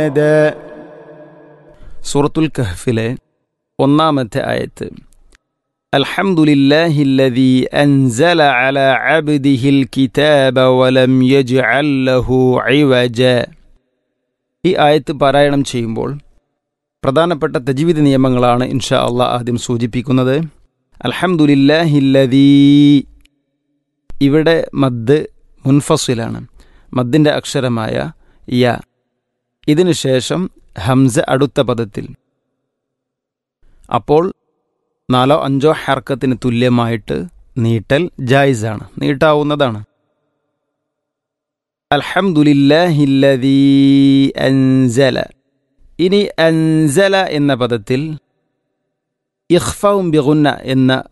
സൂറത്തുൽ കഹ്ഫിലെ ഒന്നാമത്തെ ആയത്ത് അൽഹംദുലില്ലാഹില്ലദീ അൻസല അല അബ്ദിഹിൽ കിതാബ വലം യജ്അൽ ലഹു ഇവജ ഈ ആയത്ത് പാരായണം ചെയ്യുമ്പോൾ പ്രധാനപ്പെട്ട തജ്വീദ് നിയമങ്ങളാണ് ഇൻഷാ അള്ളാഹ് ആദ്യം സൂചിപ്പിക്കുന്നത് അൽഹംദുലില്ലാഹില്ലദീ ഇവിടെ മദ് മുൻഫസിലാണ് മദ്ദിൻ്റെ അക്ഷരമായ യ ഇതിനു ശേഷം ഹംസ അടുത്ത പദത്തിൽ അപ്പോൾ നാലോ അഞ്ചോ ഹർക്കത്തിന് തുല്യമായിട്ട് നീട്ടൽ ജായിസാണ് നീട്ടാവുന്നതാണ് അൽഹംദുലില്ലാഹില്ലദീ അൻസല ഇനി അൻസല എന്ന പദത്തിൽ ഇഖ്ഫവും ബിഗുന്ന എന്ന